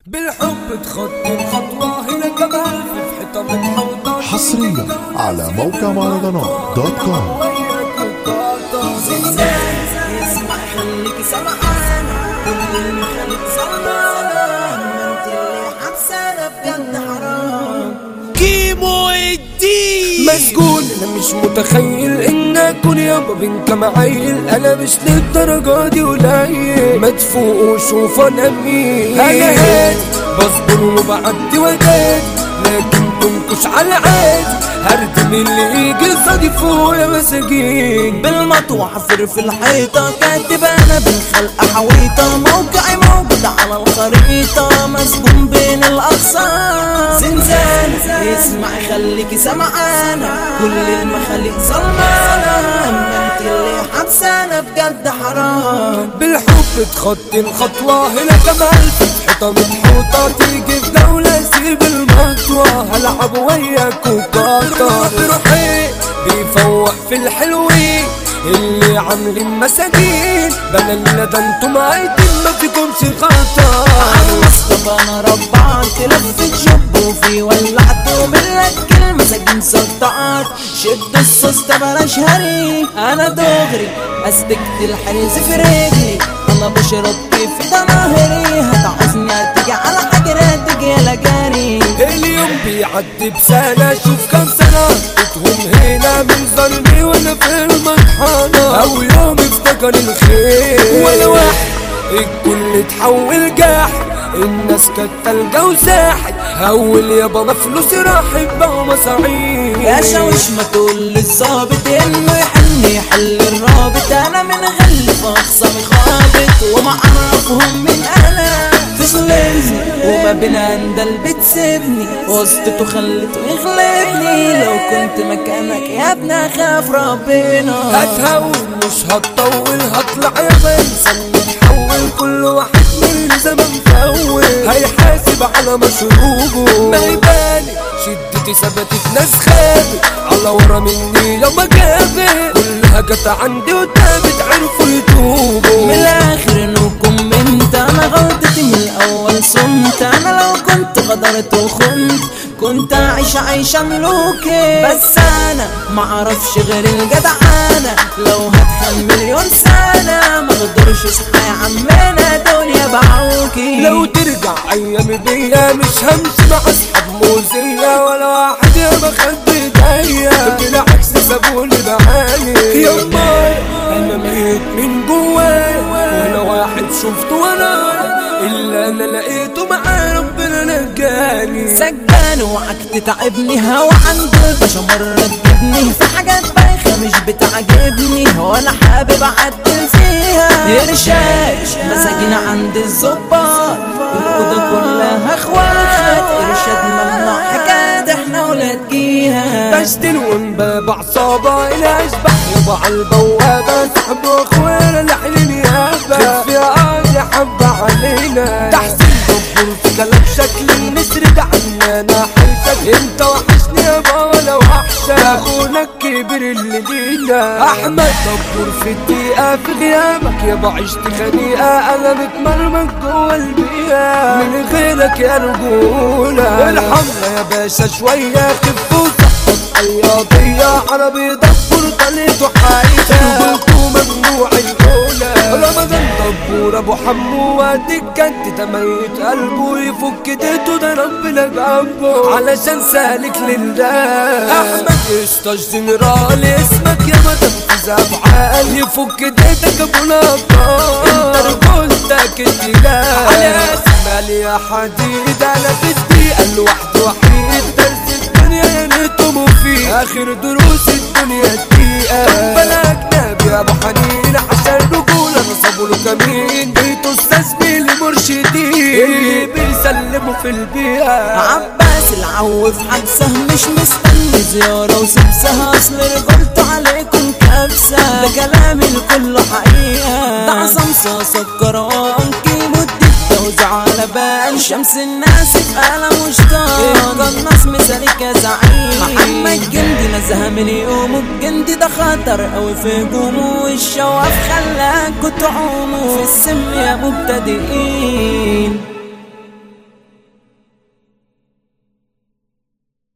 بالحب تخطي الخطوة هنا كمان في حيطة متحوطة حصريا على موقع مهرجانات دوت كوم زنزان اسمع خليك سمعان كل المخالف سلمان ما انت اللي حبسانة بجد حرام كيمو الدين مسجون انا مش متخيل ان اكون يابا بنت معايل انا مش للدرجة دي قليل مدفوق وشوف انا مين انا هادي بصبر وبعدي وداد لكن تنكش على عادي هردم اللي يجي صدي فوق يا مساجين بالمطوع حفر في الحيطة كاتب انا بالخلق حويطة موقعي موجود على الخريطة مسجون بين الاقسام زنزان اسمع خليك سمعانة كل المخاليق ظلمانة اما انت اللي حبسانة بجد حرام بالحب تخطي الخطوة هنا كمان في حيطة متحوطة تيجي في دولة سيب المطوة هلعب وياك وقاطة بروحي بيفوق في الحلوين اللي عاملين مساجين بلا ده انتم عايدين ما فيكمش خطر مصطفى انا ربعت لفت جب وفي ولعت وملك كلمة سجن سطعت شد الصوص ده بلاش هري انا دغري استكت الحريز في رجلي انا بشرب كيف ده نهري هتعوزني هتيجي على حجري تجي يا جاري اليوم بيعدي بسنة شوف كم سنة بتهم هنا من ظلمي وانا في المطحنة او يوم افتكر الخير ولا واحد الكل اتحول جاح الناس كانت تلقى وساحت اول يابا ما فلوسي راحت بقوا مصاعيد يا شاوش ما تقول للظابط انه يحن يحل الرابط انا من غلف اخصامي خابط وما اعرفهم من انا تظلمني وما بين اندل بتسيبني وسطته خلته يغلبني لو كنت مكانك يا ابني اخاف ربنا هتهون مش هتطول هطلع يا بنسى نتحول كل واحد من زمن فول هيحاسب على مشروبه ما يبالي شدتي ثبتت ناس خابت على ورا مني لما جابت كلها جت عندي وتابت عرفوا يتوبوا من الاخر انكم منت انا غلطتي من الاول صمت انا لو كنت غدرت وخنت كنت عايشة عيشة ملوكي بس انا معرفش غير الجدعانة لو هتخن مليون سنة ما اقدرش اصحى يا عمنا دنيا بعوكي لو ترجع ايام بيا مش همشي مع اصحاب موزية ولا واحد يا بخد ايديا بالعكس سابوني بعاني يا ماي انا ميت من جوايا ولا واحد شفته ولا الا انا لقيته مع ربنا نجاني سجان وعك تتعبني هوا عند الباشا مرة تجيبني في حاجات بايخة مش بتعجبني وانا حابب اعدل فيها ارشاد مساجين عند الظباط الأوضة كلها اخوات ارشاد ممنوع حاجات احنا ولاد جيها بشتل وانباب عصابة الى اشبح يابا على البوابة سحب واخوانا لحن نيابة خف يا قاضي حبة علينا تحسين دبر في كلام شكل النسر ده عنانا حيشك انت وحشني يابا ولا وحشة اخونا الكبير اللي لينا احمد دبر في الدقيقة في غيابك يابا عشت خنيقة انا متمرمط جوه البيئة من غيرك يا رجولة الحملة يا باشا شوية خف وصحت الرياضية عربي دبر طليته حايدة رجولته ممنوع الأولى رمضان دبور أبو حمو واديك كانت تميت قلبه يفك ديته ده ربنا جنبه علشان سالك لله أحمد قشطة جنرال اسمك يا مدام في أفعال يفك ديتك أبو نبار انت رجولتك التقال على اسمال يا حديد أنا في الدقيقة الواحد وحيد درس الدنيا يا ريته مفيد اخر دروس الدنيا الدقيقة بلا اجنبي يا ابو حنين عشان رجولة نصبوا له كمين بيته استاذ بيلي مرشدين اللي بيسلموا في البيئة عباس العو في حبسه مش مستني زيارة وسبسها اصل رجلته عليكم كبسة ده كلامي الكل حقيقة ده عصام سكران كيمو توزع على بال شمس الناس في قلم وشطان الناس مثالك يا زعيم محمد جندي نزهة من يومه الجندي ده خطر قوي في هجومه والشواف خلاكوا تعوموا في السم يا مبتدئين